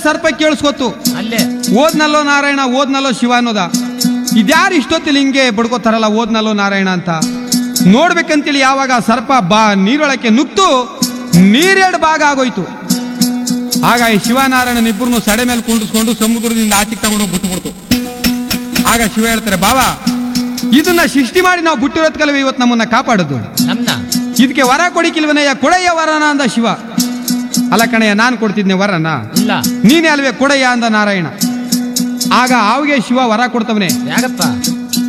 ಸರ್ಪ ಕೇಳಿಸ್ಕೊತು ಅಲ್ಲೇ ಓದ್ನಲ್ಲೋ ನಾರಾಯಣ ಓದ್ನಲ್ಲೋ ಶಿವ ಅನ್ನೋದ ಇದ್ಯಾರು ಇಷ್ಟೊತ್ತಿಲ್ಲ ಹಿಂಗೆ ಬಡ್ಕೋತಾರಲ್ಲ ಓದ್ನಲ್ಲೋ ನಾರಾಯಣ ಅಂತ ನೋಡ್ಬೇಕಂತೇಳಿ ಯಾವಾಗ ಆ ಸರ್ಪ ಬಾ ನೀರೊಳಕ್ಕೆ ನುಗ್ತು ನೀರೆರಡು ಭಾಗ ಆಗೋಯ್ತು ಆಗ ಈ ಶಿವನಾರಾಯಣನ ಇಬ್ಬರನ್ನು ಸಡೆ ಮೇಲೆ ಕುಂಡಿಸ್ಕೊಂಡು ಸಮುದ್ರದಿಂದ ಆಚೆಗೆ ತಗೊಂಡು ಬಿಟ್ಬಿಡ್ತು ಆಗ ಶಿವ ಹೇಳ್ತಾರೆ ಬಾವಾ ಇದನ್ನ ಸೃಷ್ಟಿ ಮಾಡಿ ನಾವು ಬಿಟ್ಟಿರೋದ್ಕಲ್ವೇ ಇವತ್ತು ನಮ್ಮನ್ನ ಕಾಪಾಡೋದು ನಮ್ನ ಇದಕ್ಕೆ ವರ ಕೊಡಿಕಿಲ್ವನಯ್ಯ ಕೊಡಯ್ಯ ವರನ ಅಂದ ಶಿವ ಅಲ್ಲ ಕಣಯ್ಯ ನಾನು ಕೊಡ್ತಿದ್ನೆ ವರನ ಇಲ್ಲ ನೀನೇ ಅಲ್ವೇ ಕೊಡಯ್ಯ ಅಂದ ನಾರಾಯಣ ಆಗ ಆವಿಗೆ ಶಿವ ವರ ಕೊಡ್ತವನೆ ಯಾಕಪ್ಪ